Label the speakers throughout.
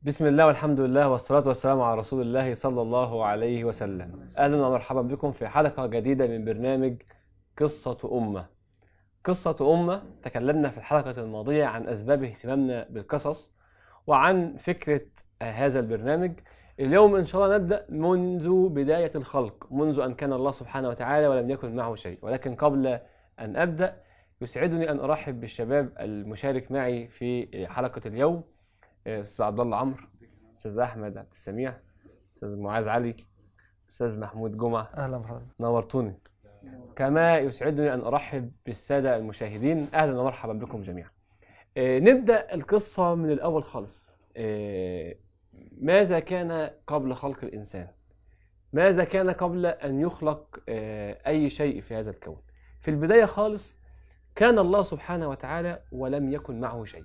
Speaker 1: بسم الله والحمد لله والصلاة والسلام على رسول الله صلى الله عليه وسلم أهلا ومرحبا بكم في حلقة جديدة من برنامج قصة أمة قصة أمة تكلمنا في الحلقة الماضية عن أسباب اهتمامنا بالقصص وعن فكرة هذا البرنامج اليوم إن شاء الله نبدأ منذ بداية الخلق منذ أن كان الله سبحانه وتعالى ولم يكن معه شيء ولكن قبل أن أبدأ يسعدني أن أرحب بالشباب المشارك معي في حلقة اليوم أستاذ عبد الله عمرو أستاذ أحمد عبد السميع أستاذ معاذ علي أستاذ محمود جمعة
Speaker 2: اهلا بحضرتك
Speaker 1: نورتوني كما يسعدني أن أرحب بالسادة المشاهدين أهلا ومرحبا بكم جميعا آه، نبدأ القصة من الأول خالص آه، ماذا كان قبل خلق الإنسان ماذا كان قبل أن يخلق آه، أي شيء في هذا الكون في البداية خالص كان الله سبحانه وتعالى ولم يكن معه شيء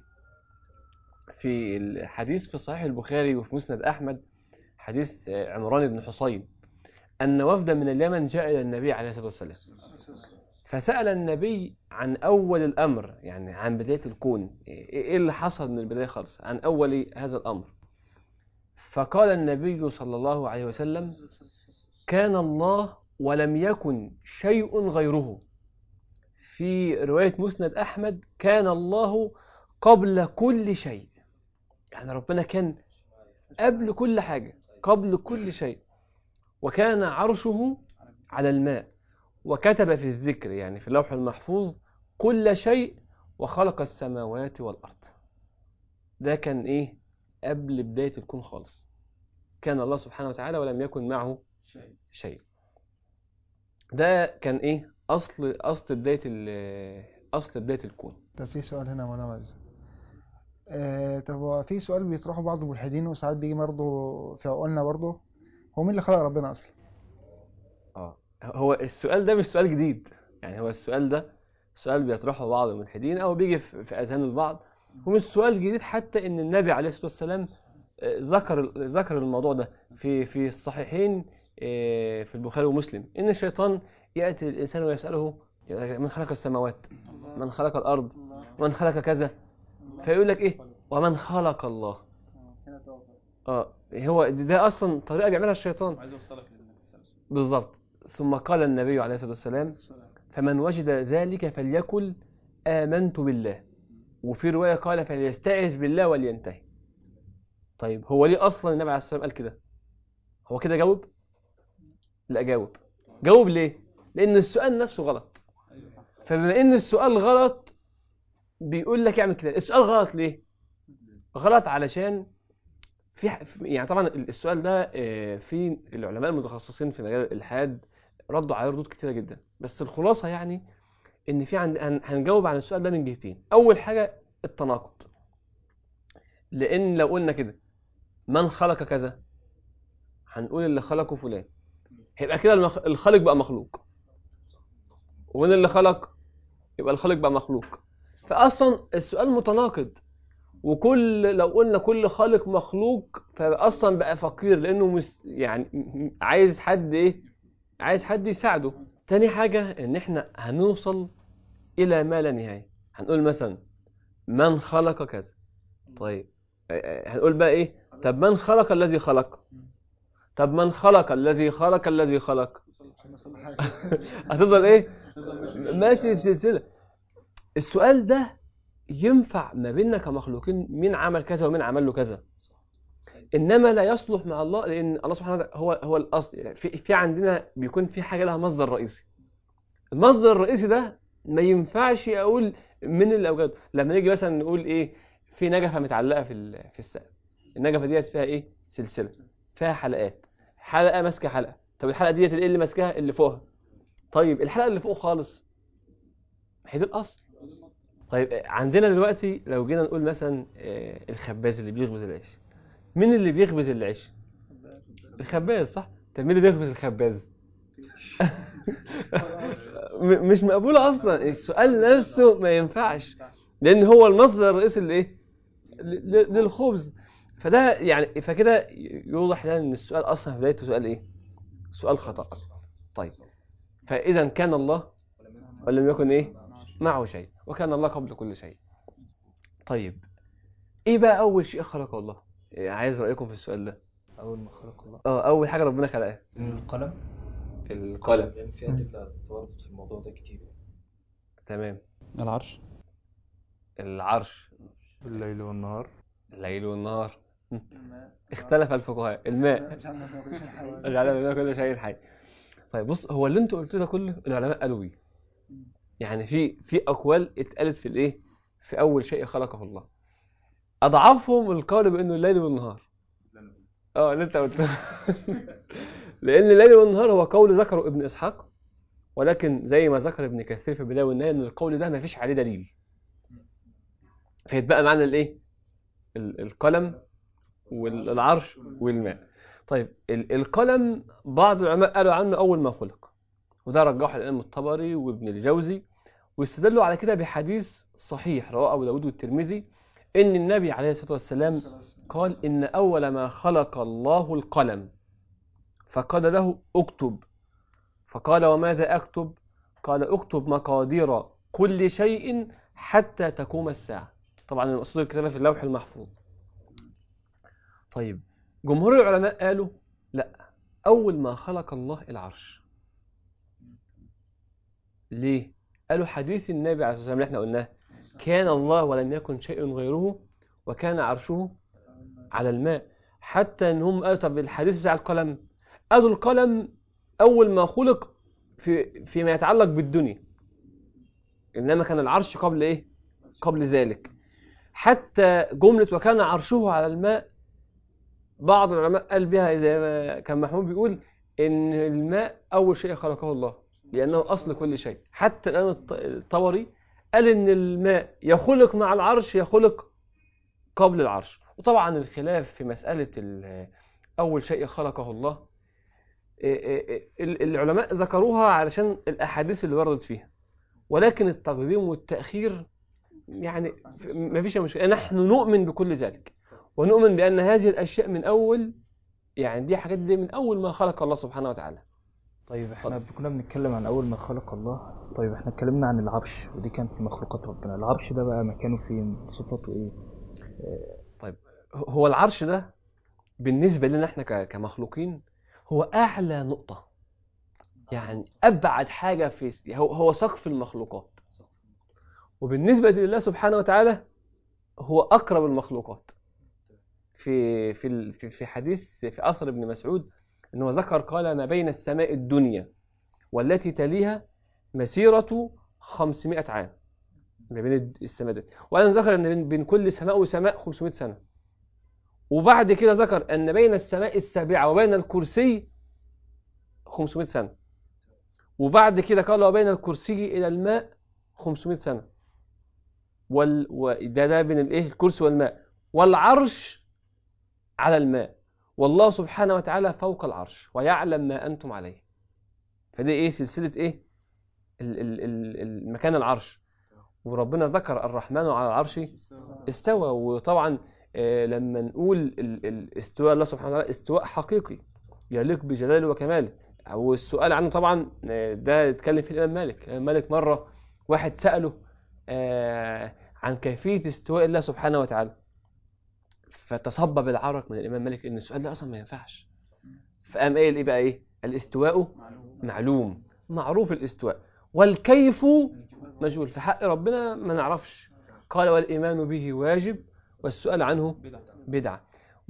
Speaker 1: في الحديث في صحيح البخاري وفي مسند أحمد حديث آه، عمران بن حصين أن وفدا من اليمن جاء إلى النبي عليه الصلاة والسلام فسأل النبي عن أول الأمر يعني عن بداية الكون إيه اللي حصل من البداية خالص عن أول هذا الأمر فقال النبي صلى الله عليه وسلم كان الله ولم يكن شيء غيره في رواية مسند أحمد كان الله قبل كل شيء يعني ربنا كان قبل كل حاجة قبل كل شيء وكان عرشه على الماء وكتب في الذكر يعني في اللوح المحفوظ كل شيء وخلق السماوات والأرض ده كان إيه قبل بداية الكون خالص كان الله سبحانه وتعالى ولم يكن معه شيء ده كان إيه أصل أصل بداية ال- أصل بداية الكون
Speaker 2: طب في سؤال هنا يا مولانا معز آه طب هو في سؤال بيطرحه بعض الملحدين وساعات بيجي برضه في عقولنا برضه هو مين اللي خلق ربنا اصلا
Speaker 1: اه هو السؤال ده مش سؤال جديد يعني هو السؤال ده سؤال بيطرحه بعض الملحدين او بيجي في في اذهان البعض ومش سؤال جديد حتى ان النبي عليه الصلاه والسلام آه، ذكر ذكر الموضوع ده في في الصحيحين آه، في البخاري ومسلم ان الشيطان ياتي الانسان ويساله من خلق السماوات من خلق الارض من خلق كذا فيقول لك ايه ومن خلق الله اه هو ده اصلا طريقه بيعملها الشيطان
Speaker 3: عايز اوصلك للنبي صلى الله عليه وسلم
Speaker 1: بالظبط ثم قال النبي عليه الصلاة والسلام فمن وجد ذلك فليقل آمنت بالله وفي رواية قال فليستعذ بالله ولينتهي طيب هو ليه أصلا النبي عليه الصلاة والسلام قال كده هو كده جاوب لا جاوب جاوب ليه لأن السؤال نفسه غلط فبما إن السؤال غلط بيقول لك اعمل كده السؤال غلط ليه غلط علشان في ح- يعني طبعا السؤال ده آه، في العلماء المتخصصين في مجال الالحاد ردوا عليه ردود كتيره جدا بس الخلاصه يعني ان في عند هن- هنجاوب عن السؤال ده من جهتين اول حاجه التناقض لان لو قلنا كده من خلق كذا هنقول اللي خلقه فلان هيبقى كده المخ... الخالق بقى مخلوق ومن اللي خلق يبقى الخالق بقى مخلوق فاصلا السؤال متناقض وكل لو قلنا كل خالق مخلوق فاصلا بقى فقير لانه مس يعني م- م- عايز حد ايه عايز حد يساعده تاني حاجة ان احنا هنوصل الى ما لا نهاية هنقول مثلا من خلق كذا طيب آه، آه، هنقول بقى ايه طب من خلق الذي خلق طب من خلق الذي خلق الذي خلق هتفضل ايه ماشي في سلسلة السؤال ده ينفع ما بيننا كمخلوقين مين عمل كذا ومين عمل له كذا انما لا يصلح مع الله لان الله سبحانه وتعالى هو هو الاصل يعني في في عندنا بيكون في حاجه لها مصدر رئيسي المصدر الرئيسي ده ما ينفعش اقول من اللي اوجده لما نيجي مثلا نقول ايه في نجفه متعلقه في ال- في السقف النجفه ديت فيها ايه سلسله فيها حلقات حلقه ماسكه حلقه طب الحلقه ديت ايه اللي ماسكاها اللي فوقها طيب الحلقه اللي فوق خالص هي دي الاصل طيب آه، عندنا دلوقتي لو جينا نقول مثلا آه، الخباز اللي بيخبز العيش مين اللي بيخبز العيش الخباز صح طب مين اللي بيخبز الخباز م- مش مقبولة أصلا السؤال نفسه ما ينفعش لأن هو المصدر الرئيسي لإيه ل- ل- للخبز فده يعني فكده يوضح لنا إن السؤال أصلا في بدايته سؤال إيه سؤال خطأ أصلا طيب فإذا كان الله ولم يكن إيه معه شيء وكان الله قبل كل شيء طيب ايه بقى اول شيء خلقه الله إيه، عايز رايكم في السؤال ده
Speaker 3: أول ما خلق الله
Speaker 1: اه اول حاجه ربنا خلقها
Speaker 3: القلم
Speaker 1: القلم
Speaker 3: لأن في أدلة توردت في الموضوع ده كتير
Speaker 1: تمام
Speaker 4: العرش
Speaker 1: العرش
Speaker 4: الليل والنهار
Speaker 1: الليل والنهار اختلف الفقهاء الماء غالبا الماء كل شيء حي طيب بص هو اللي انتوا قلتوه ده كله العلماء قالوا بيه يعني في في اقوال اتقالت في الايه في اول شيء خلقه الله اضعفهم القول بانه الليل والنهار اه اللي انت قلته لان الليل والنهار هو قول ذكره ابن اسحاق ولكن زي ما ذكر ابن كثير في البدايه والنهايه ان القول ده ما فيش عليه دليل فيتبقى معنى الايه ال- القلم والعرش والماء طيب ال- القلم بعض العلماء قالوا عنه اول ما خلق وده رجحه الامام الطبري وابن الجوزي واستدلوا على كده بحديث صحيح رواه ابو داود والترمذي ان النبي عليه الصلاه والسلام قال ان اول ما خلق الله القلم فقال له اكتب فقال وماذا اكتب قال اكتب مقادير كل شيء حتى تقوم الساعه طبعا المقصود الكتابه في اللوح المحفوظ طيب جمهور العلماء قالوا لا اول ما خلق الله العرش ليه قالوا حديث النبي عليه الصلاه والسلام اللي احنا قلناه كان الله ولم يكن شيء غيره وكان عرشه على الماء حتى ان هم قالوا طب الحديث بتاع القلم قالوا القلم اول ما خلق في فيما يتعلق بالدنيا انما كان العرش قبل ايه قبل ذلك حتى جملة وكان عرشه على الماء بعض العلماء قال بها زي ما كان محمود بيقول ان الماء اول شيء خلقه الله لانه اصل كل شيء حتى الان الط- الطبري قال ان الماء يخلق مع العرش يخلق قبل العرش وطبعا الخلاف في مسألة ال- اول شيء خلقه الله إيه إيه إيه ال- العلماء ذكروها علشان الاحاديث اللي وردت فيها ولكن التقديم والتأخير يعني ما فيش مشكلة نحن نؤمن بكل ذلك ونؤمن بأن هذه الأشياء من أول يعني دي حاجات دي من أول ما خلق الله سبحانه وتعالى
Speaker 3: طيب احنا كنا بنتكلم عن أول ما خلق الله طيب احنا اتكلمنا عن العرش ودي كانت في مخلوقات ربنا العرش ده بقى مكانه فين صفاته ايه
Speaker 1: هو العرش ده بالنسبة لنا احنا ك- كمخلوقين هو أعلى نقطة يعني أبعد حاجة في هو هو سقف المخلوقات وبالنسبة لله سبحانه وتعالى هو أقرب المخلوقات في في ال- في في حديث في أثر ابن مسعود أنه ذكر قال ما بين السماء الدنيا والتي تليها مسيرة 500 عام ما بين السماء دي وأنا ذكر أن بين- بين كل سماء وسماء 500 سنة وبعد كده ذكر أن بين السماء السابعة وبين الكرسي 500 سنة وبعد كده قال وبين الكرسي إلى الماء 500 سنة وال... وده ده بين الايه الكرسي والماء والعرش على الماء والله سبحانه وتعالى فوق العرش ويعلم ما أنتم عليه فدي ايه سلسلة ايه ال... ال... ال... المكان العرش وربنا ذكر الرحمن على العرش استوى وطبعا آه، لما نقول ال- ال- استواء الله سبحانه وتعالى استواء حقيقي يليق بجلاله وكماله والسؤال عنه طبعا آه، ده اتكلم فيه الإمام مالك الإمام مالك مرة واحد سأله آه، عن كيفية استواء الله سبحانه وتعالى فتصبب العرق من الإمام مالك إن السؤال ده أصلا ما ينفعش فقام قايل إيه بقى إيه الاستواء معلوم معروف الاستواء والكيف مجهول في حق ربنا ما نعرفش قال والإيمان به واجب والسؤال عنه بدعة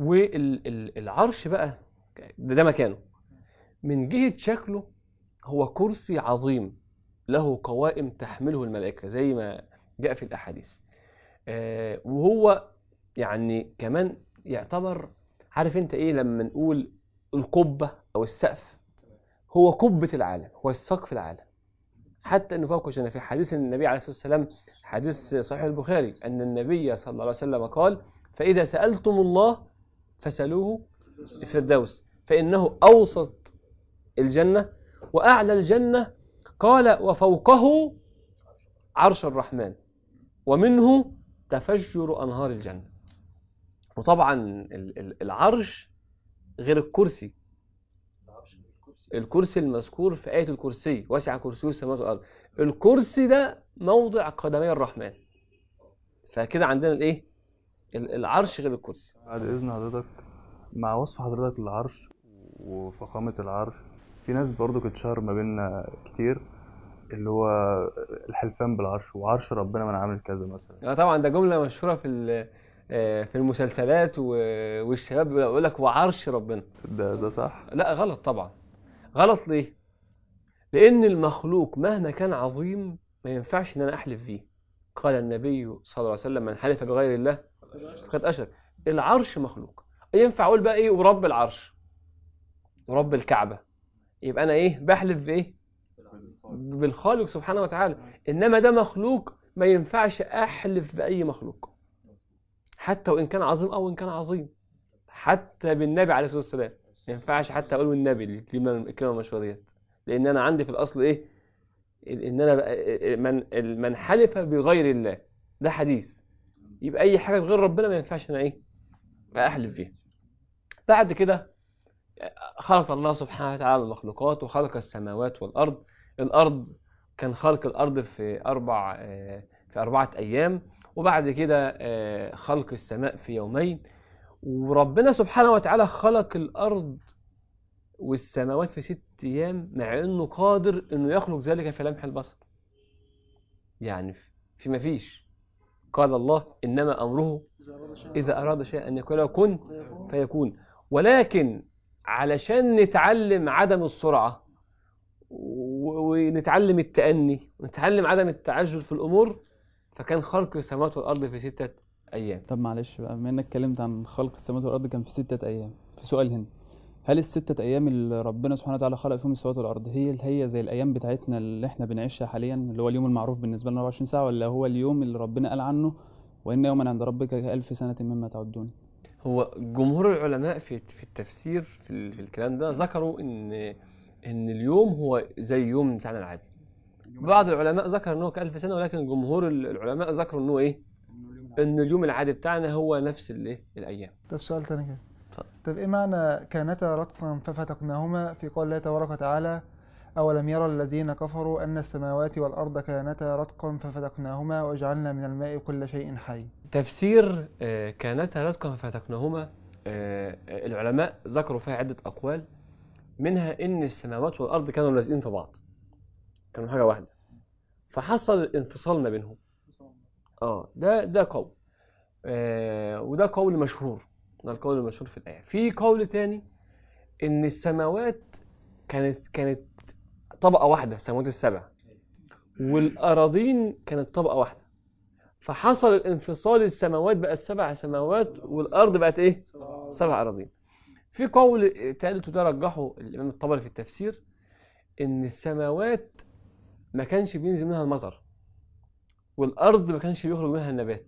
Speaker 1: والعرش بقى ده, ده مكانه من جهة شكله هو كرسي عظيم له قوائم تحمله الملائكة زي ما جاء في الأحاديث آه، وهو يعني كمان يعتبر عارف انت ايه لما نقول القبة او السقف هو قبة العالم هو السقف العالم حتى انه فوق جنة في حديث النبي عليه الصلاة والسلام حديث صحيح البخاري ان النبي صلى الله عليه وسلم قال فإذا سألتم الله فسألوه الفردوس فإنه أوسط الجنة وأعلى الجنة قال وفوقه عرش الرحمن ومنه تفجر أنهار الجنة وطبعا ال- ال- العرش غير الكرسي الكرسي المذكور في آية الكرسي وسع كرسيه السماوات والأرض الكرسي ده موضع قدمي الرحمن فكده عندنا الايه ال- العرش غير الكرسي
Speaker 4: بعد إذن حضرتك مع وصف حضرتك للعرش وفخامة العرش في ناس برضو اتشهر ما بيننا كتير اللي هو الحلفان بالعرش وعرش ربنا من عامل كذا مثلا
Speaker 1: آه طبعا ده جملة مشهورة في ال- آه، في المسلسلات و- والشباب بيقول لك وعرش ربنا
Speaker 4: ده ده صح
Speaker 1: لا غلط طبعا غلط ليه لان المخلوق مهما كان عظيم ما ينفعش ان انا احلف فيه قال النبي صلى الله عليه وسلم من حلف بغير الله فقد اشرك العرش مخلوق ينفع اقول بقى ايه ورب العرش ورب الكعبة يبقى انا ايه بحلف بايه بالخالق سبحانه وتعالى انما ده مخلوق ما ينفعش احلف باي مخلوق حتى وان كان عظيم او ان كان عظيم حتى بالنبي عليه الصلاه والسلام ما ينفعش حتى اقول والنبي الكلمه الكلمه المشهوره ديت لان انا عندي في الاصل ايه ان انا بقى- من من حلف بغير الله ده حديث يبقى اي حاجه غير ربنا ما ينفعش انا ايه احلف فيها بعد كده خلق الله سبحانه وتعالى المخلوقات وخلق السماوات والارض الارض كان خلق الارض في اربع آه، في اربعه ايام وبعد كده آه، خلق السماء في يومين وربنا سبحانه وتعالى خلق الأرض والسماوات في ست أيام مع إنه قادر إنه يخلق ذلك في لمح البصر يعني في ما فيش قال الله إنما أمره إذا أراد شيئا أن يقول له كن فيكون ولكن علشان نتعلم عدم السرعة و- ونتعلم التأني ونتعلم عدم التعجل في الأمور فكان خلق السماوات والأرض في ستة أيام
Speaker 5: طب معلش بقى بما انك اتكلمت عن خلق السماوات والارض كان في ستة ايام في سؤال هنا هل الستة ايام اللي ربنا سبحانه وتعالى خلق فيهم السماوات والارض هي هي زي الايام بتاعتنا اللي احنا بنعيشها حاليا اللي هو اليوم المعروف بالنسبة لنا 24 ساعة ولا هو اليوم اللي ربنا قال عنه وان يوما عند ربك كألف سنة مما تعدون
Speaker 1: هو جمهور العلماء في في التفسير في, ال- في الكلام ده ذكروا ان ان اليوم هو زي يوم بتاعنا العادي بعض العلماء ذكر ان هو كألف سنة ولكن جمهور ال- العلماء ذكروا ان هو ايه ان اليوم العادي بتاعنا هو نفس الايه الايام
Speaker 2: طب سؤال تاني كده
Speaker 1: اتفضل.
Speaker 2: طب ايه معنى كانتا رتقا ففتقناهما في قول الله تبارك وتعالى أولم يرى الذين كفروا أن السماوات والأرض كانتا رتقا ففتقناهما وجعلنا من الماء كل شيء حي
Speaker 1: تفسير آه، كانتا رزقا ففتقناهما آه، آه، العلماء ذكروا فيها عدة أقوال منها إن السماوات والأرض كانوا لازقين في بعض كانوا حاجة واحدة فحصل الانفصال ما بينهم اه ده ده قول آه وده قول مشهور ده القول المشهور في الآية في قول تاني إن السماوات كانت كانت طبقة واحدة السماوات السبع والأراضين كانت طبقة واحدة فحصل الانفصال السماوات بقت سبع سماوات والأرض بقت إيه؟ سبع أراضين في قول ثالث وده رجحه الإمام الطبري في التفسير إن السماوات ما كانش بينزل منها المطر والأرض ما كانش بيخرج منها النبات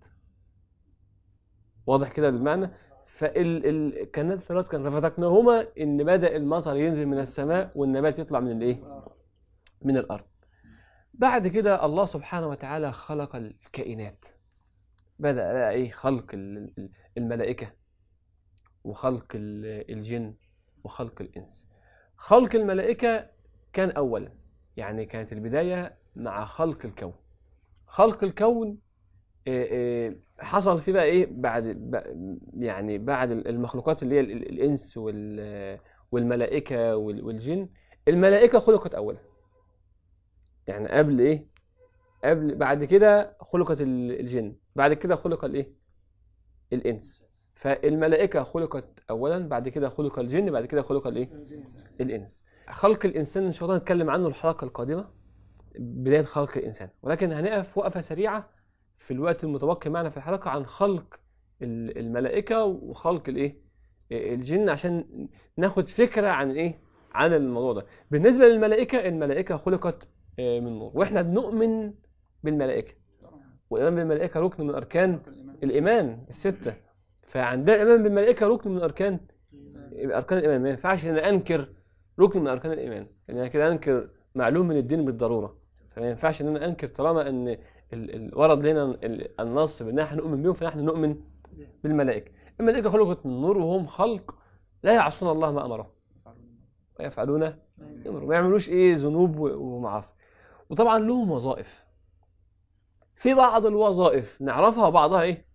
Speaker 1: واضح كده بالمعنى فال ال... كانت ثلاث كان ففتقناهما ان بدأ المطر ينزل من السماء والنبات يطلع من الايه من الارض بعد كده الله سبحانه وتعالى خلق الكائنات بدأ بقى ايه خلق ال- ال- الملائكة وخلق ال- الجن وخلق الانس خلق الملائكة كان اولا يعني كانت البداية مع خلق الكون خلق الكون إيه إيه حصل فيه بقى ايه بعد ب- يعني بعد المخلوقات اللي هي ال- ال- الانس وال- والملائكه وال- والجن الملائكه خلقت اولا يعني قبل ايه قبل بعد كده خلقت ال- الجن بعد كده خلق الايه الانس فالملائكه خلقت اولا بعد كده خلق الجن بعد كده خلق الايه الانس خلق الانسان ان شاء الله نتكلم عنه الحلقه القادمه بدايه خلق الانسان ولكن هنقف وقفه سريعه في الوقت المتبقي معنا في الحلقة عن خلق ال- الملائكة وخلق الايه الجن عشان ناخد فكرة عن ايه عن الموضوع ده بالنسبة للملائكة الملائكة خلقت آه، من نور واحنا بنؤمن بالملائكة والإيمان بالملائكة ركن من أركان الإيمان الستة فعندنا الإيمان بالملائكة ركن من أركان أركان الإيمان ما ينفعش إن أنكر ركن من أركان الإيمان لأن أنا كده أنكر معلوم من الدين بالضرورة فما ينفعش إن أنا أنكر طالما إن ال- ال- ورد لنا ال- النص بان احنا نؤمن بهم فنحن نؤمن بالملائكه الملائكه خلقت من نور وهم خلق لا يعصون الله ما امرهم ويفعلون امرهم ما يعملوش ايه ذنوب و- ومعاصي وطبعا لهم وظائف في بعض الوظائف نعرفها وبعضها ايه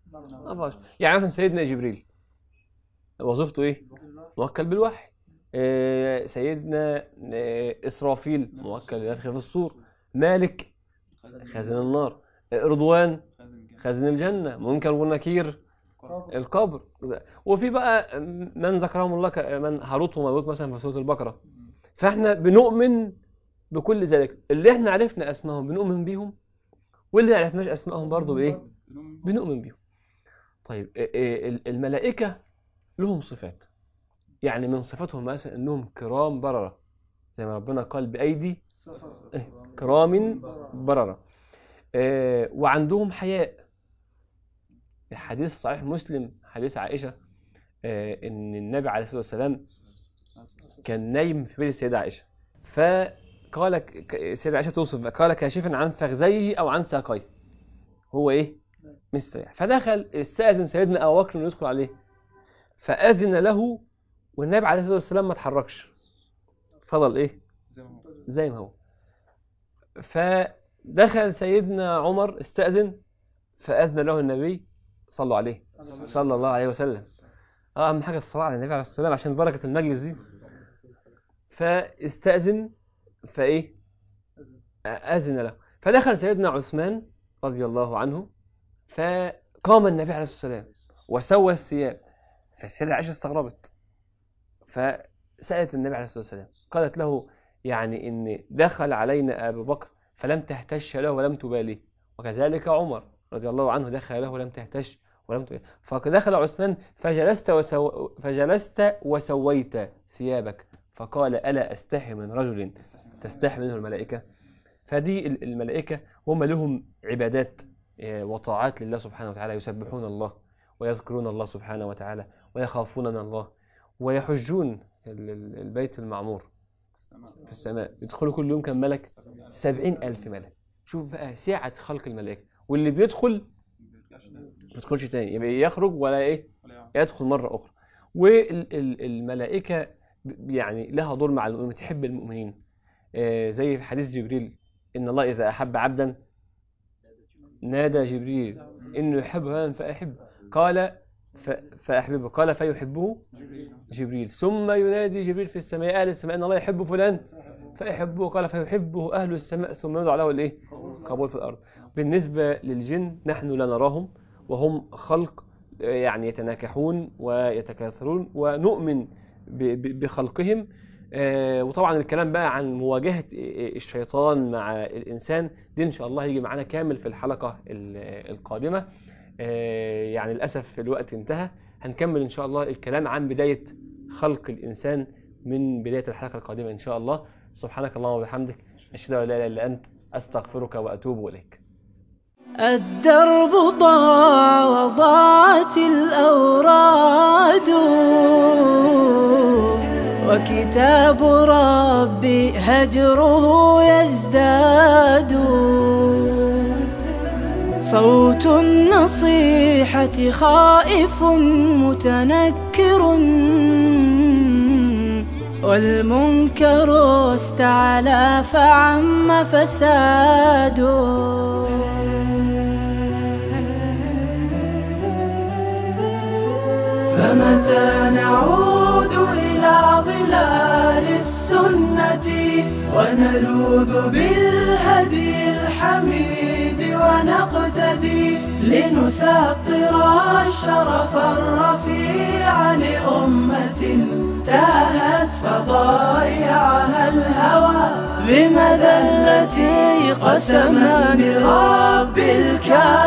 Speaker 1: ما فيهاش يعني مثلا سيدنا جبريل وظيفته ايه موكل بالوحي آه، سيدنا آه، اسرافيل موكل بنفخ في الصور مالك خازن النار آه، رضوان خازن الجنة منكر ونكير القبر وفي بقى من ذكرهم الله ك- من هاروت وماروت مثلا في سورة البقرة فاحنا بنؤمن بكل ذلك اللي احنا عرفنا اسمائهم بنؤمن بيهم واللي ما عرفناش اسمائهم برضه بايه بنؤمن بيهم طيب إيه إيه ال- الملائكة لهم صفات يعني من صفاتهم مثلا انهم كرام بررة زي ما ربنا قال بأيدي إيه، كرام بررة إيه، وعندهم حياء الحديث صحيح مسلم حديث عائشة إيه، ان النبي عليه الصلاة والسلام كان نايم في بيت السيدة عائشة فقال ك- ك- السيدة عائشة توصف قال كاشفا عن فخذيه او عن ساقيه هو ايه مستريح فدخل استأذن سيدنا أبو بكر إنه يدخل عليه فأذن له والنبي عليه الصلاة والسلام ما اتحركش فضل إيه زي ما هو فدخل سيدنا عمر استأذن فأذن له النبي صلوا عليه صلى الله عليه وسلم اه أهم حاجة الصلاة على النبي عليه الصلاة والسلام عشان بركة المجلس دي فاستأذن فإيه أذن له فدخل سيدنا عثمان رضي الله عنه فقام النبي عليه الصلاة والسلام وسوى الثياب فالسيدة عائشة استغربت فسألت النبي عليه الصلاة والسلام قالت له يعني إن دخل علينا أبو بكر فلم تهتش له ولم تباليه وكذلك عمر رضي الله عنه دخل له ولم تهتش ولم تباليه فدخل عثمان فجلست وسو فجلست وسويت ثيابك فقال ألا أستحي من رجل تستحي منه الملائكة فدي ال- الملائكة هم لهم عبادات آه، وطاعات لله سبحانه وتعالى يسبحون الله ويذكرون الله سبحانه وتعالى ويخافون من الله ويحجون ال- ال- البيت المعمور في السماء يدخلوا كل يوم كم ملك سبعين ألف ملك شوف بقى سعة خلق الملائكة واللي بيدخل ما يدخلش تاني يبقى يخرج ولا ايه يدخل مرة أخرى والملائكة يعني لها دور مع المؤمنين تحب المؤمنين آه، زي في حديث جبريل إن الله إذا أحب عبدا نادى جبريل إنه يحب فلان فأحب قال ف... فأحببه قال فيحبه جبريل ثم ينادي جبريل في السماء أهل السماء إن الله يحب فلان فيحبه قال فيحبه أهل السماء ثم يدعو له الإيه؟ قبول في الأرض بالنسبة للجن نحن لا نراهم وهم خلق آه، يعني يتناكحون ويتكاثرون ونؤمن ب... ب... بخلقهم آه، وطبعا الكلام بقى عن مواجهة الشيطان مع الإنسان دي إن شاء الله هيجي معانا كامل في الحلقة ال- القادمة آه، يعني للأسف الوقت انتهى هنكمل إن شاء الله الكلام عن بداية خلق الإنسان من بداية الحلقة القادمة إن شاء الله سبحانك اللهم وبحمدك أشهد أن لا إله إلا أنت أستغفرك وأتوب إليك
Speaker 6: الدرب ضاع وضاعت الأوراد وكتاب ربي هجره يزداد صوت النصيحة خائف متنكر والمنكر استعلى فعم فساد فمتى نعود إلى ظلال السنة ونلوذ بالهدي الحميد ونقتدي لنسطر الشرف الرفيع لأمة تاهت فضايعها الهوى بمذلة قسما برب الكعبة